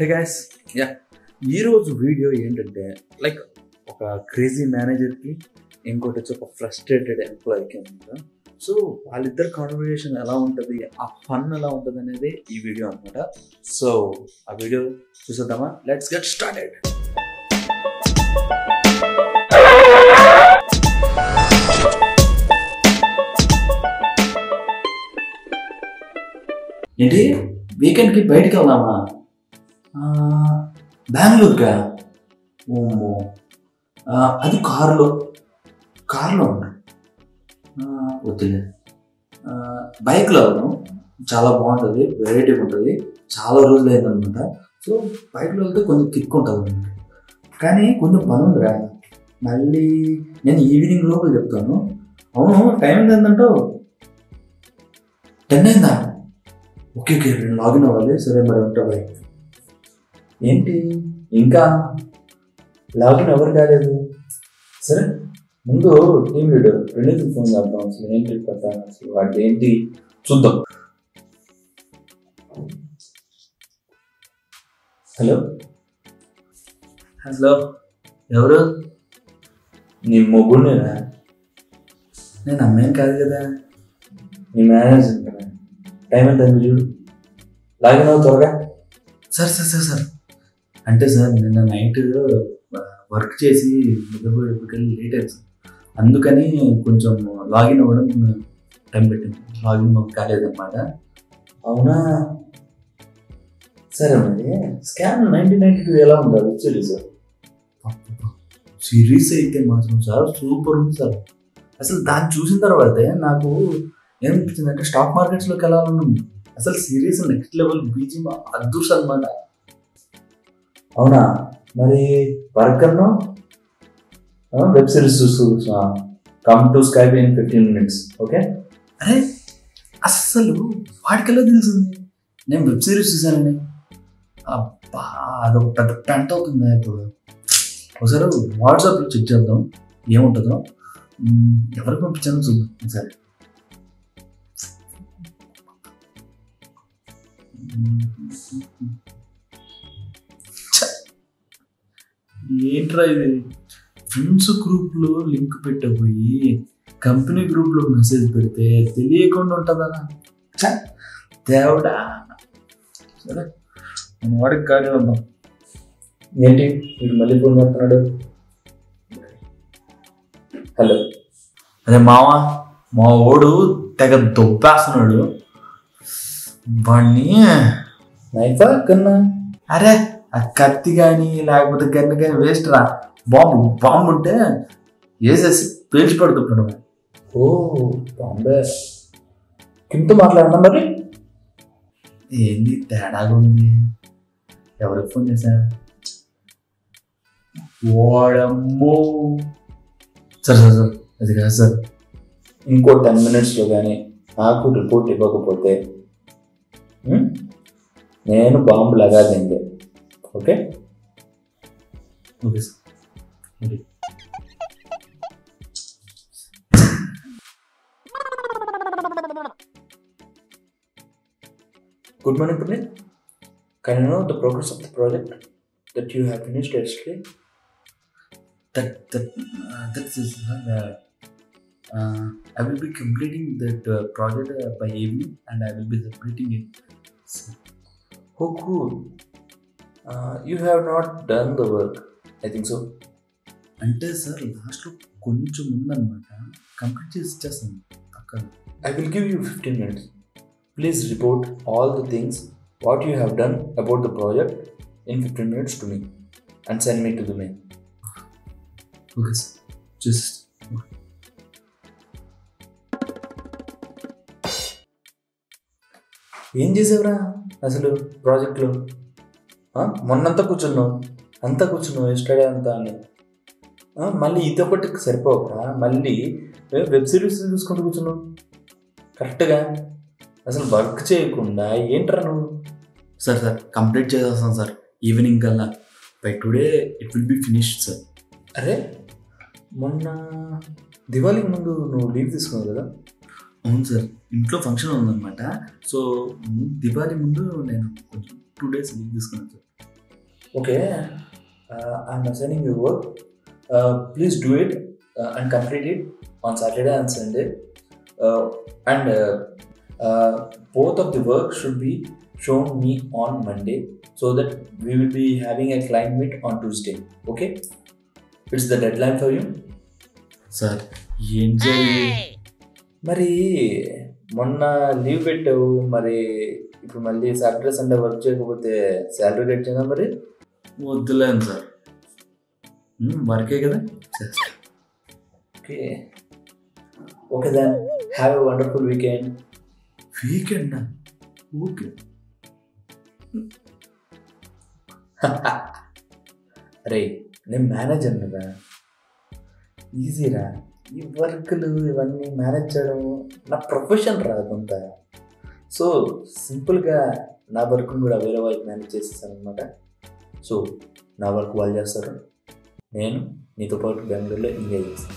హే guys yeah ఈరోజు video ఏంటంటే like ఒక క్రేజీ మేనేజర్కి ఇంకోటి వచ్చి ఒక ఫ్రస్ట్రేటెడ్ ఎంప్లాయీకి అనమాట సో వాళ్ళిద్దరు కాన్వర్జేషన్ ఎలా ఉంటుంది ఆ ఫన్ ఎలా ఉంటుంది అనేది ఈ వీడియో అనమాట సో ఆ వీడియో చూసేద్దామా లెట్స్ గెట్ స్టార్టెడ్ ఏంటి వీకెండ్కి బయటికి వెళ్దామా ఆ, బెంగళూరుకా ఓమో ఆ, అది కారులో కారులో ఉన్నా వద్దులే ఆ, బైక్లో వెళ్దాం చాలా బాగుంటుంది వెరైటీగా ఉంటుంది చాలా రోజులు అయిందనమాట సో బైక్లో వెళ్తే కొంచెం కిక్ ఉంటుంది అనమాట కానీ కొంచెం పని ఉందిరా మళ్ళీ నేను ఈవినింగ్ లోపల చెప్తాను అవును టైం ఏంటంటావు టెన్ అయిందా ఓకే ఓకే నేను లాగిన్ అవ్వాలి సరే మరి ఉంటా బాయ్ ఏంటి ఇంకా లాగిన్ ఎవరు కాలేదు సరే ముందు టీం లీడర్ రెండింటికి ఫోన్ చేద్దాం అసలు ఏంటి కథ అసలు వాటి ఏంటి చూద్దాం హలో హలో ఎవరు నీ మొగ్గునేనా నేను అమ్మాయిని కాదు కదా నీ మేనేజర్ కదా టైం ఎంత అయింది చూడు లాగిన్ అవ్వు త్వరగా సార్ సార్ సార్ సార్ అంటే సార్ నిన్న నైట్ వర్క్ చేసి నిద్రపోయేటప్పటికి లేట్ అయింది సార్ అందుకని కొంచెం లాగిన్ అవ్వడం టైం పెట్టింది లాగిన్ కాలేదన్నమాట అవునా సరే మరి స్కామ్ నైన్టీన్ నైన్టీ టూ ఎలా ఉండాలి సిరీస్ సిరీస్ అయితే మాత్రం సార్ సూపర్ ఉంది సార్ అసలు దాన్ని చూసిన తర్వాతే నాకు ఏమనిపించింది అంటే స్టాక్ మార్కెట్స్లోకి వెళ్ళాలని ఉంది అసలు సిరీస్ నెక్స్ట్ లెవెల్ బీజింగ్ అదృష్టం అనమాట అవునా మరి వర్కర్ను వెబ్ సిరీస్ చూస్తూ come to Skype in fifteen minutes okay అరే అసలు వాడికెలా తెలిసింది నేను వెబ్ సిరీస్ చూసానండి అబ్బా అదొక పెద్ద పెంట అవుతుంది ఇప్పుడు ఒకసారి వాట్సాప్లో చెక్ చేద్దాం ఏముంటుందో మ్మ్, ఎవరికి పంపించానో చూద్దాం సరే ఏంట్రా ఇది ఫ్రెండ్స్ గ్రూప్లో లింక్ పెట్టబోయి కంపెనీ గ్రూప్లో మెసేజ్ పెడితే తెలియకుండా ఉంటుందా ఛ, దేవుడా సరే మన వాడికి ఖాళీ ఉందాం ఏంటి వీడు మళ్ళీ ఫోన్ చేస్తున్నాడు హలో అదే మావా మా ఓడు తెగ దొబ్బేస్తున్నాడు వాడిని నైఫా కన్నా అరే ఆ కత్తి కానీ లేకపోతే గన్ను కానీ వేస్ట్ రా బాంబు బాంబు ఉంటే వేసేసి పేల్చి పడుతుంటాడు ఓ బాంబే కింద మాట్లాడినా మరి ఏంది తేడాగా ఉంది ఎవరికి ఫోన్ చేశా ఓడమ్మో సరే సరే సార్ అది కాదు సార్ ఇంకో టెన్ మినిట్స్లో కానీ నాకు రిపోర్ట్ ఇవ్వకపోతే ఉమ్, నేను బాంబు లగాదిందే okay okay sir okay Good morning, Puneet. Can I know the progress of the project that you have finished yesterday? That that uh, that is uh, uh, I will be completing that uh, project uh, by evening, and I will be completing it. So, oh, cool. Uh, you have not done the work. I think so. అంటే sir లాస్ట్లో కొంచెం ఉందన్నమాట complete చేసి ఇచ్చేస్తాను పక్కన I will give you fifteen minutes please report all the things what you have done about the project in fifteen minutes to me and send me to the mail okay sir just ఏం చేసావురా అసలు ప్రాజెక్ట్లో మొన్నంతా కూర్చున్నావు అంతా కూర్చున్నావు yesterday అంతా అని ఆ, మళ్ళీ ఇదొకటి సరిపోక మళ్ళీ వెబ్ సిరీస్ చూసుకుంటూ కూర్చున్నావు కరెక్ట్గా అసలు వర్క్ చేయకుండా ఏంట్రా నువ్వు సార్ సార్ కంప్లీట్ చేసేస్తాను సార్ ఈవినింగ్ కల్లా by today it will be finished sir అరే మొన్న దివాళీకి ముందు నువ్వు లీవ్ తీసుకున్నావు కదా అవును సార్ ఇంట్లో ఫంక్షన్ ఉందన్నమాట సో దివాళీ ముందు నేను కొంచెం టూ డేస్ లీవ్ తీసుకున్నాను sir Okay, uh, I'm assigning you work. Uh, please do it uh, and complete it on Saturday and Sunday. Uh, and uh, uh, both of the work should be shown me on Monday so that we will be having a client meet on Tuesday. Okay? It's the deadline for you. Sir ఏం మరి మొన్న leave పెట్టావు మరి ఇప్పుడు మళ్ళీ Saturday Sunday work చేయకపోతే salary cut చేయనా మరి వద్దులేను సార్ వర్కే కదా okay okay then have a wonderful weekend weekend okay అరే నేను మేనేజర్ రా ఈజీరా ఈ వర్క్లు ఇవన్నీ మేనేజ్ చేయడం నా ప్రొఫెషన్ రా కొంత సో సింపుల్గా నా వర్క్ కూడా వేరే వాళ్ళకి మేనేజ్ చేసేసాను అనమాట సో నా వర్క్ వాళ్ళు చేస్తారు నేను నీతో పాటు బెంగళూరులో ఎంజాయ్ చేస్తాను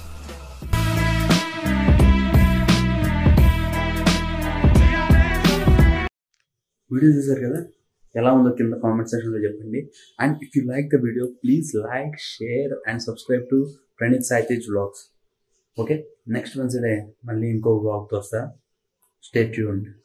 వీడియో చూసారు కదా ఎలా ఉందో కింద కామెంట్ సెక్షన్లో చెప్పండి and if you like the video please like share and subscribe to Praneeth Saitej vlogs okay next Wednesday మళ్ళీ ఇంకో వ్లాగ్తో వస్తా స్టే ట్యూన్డ్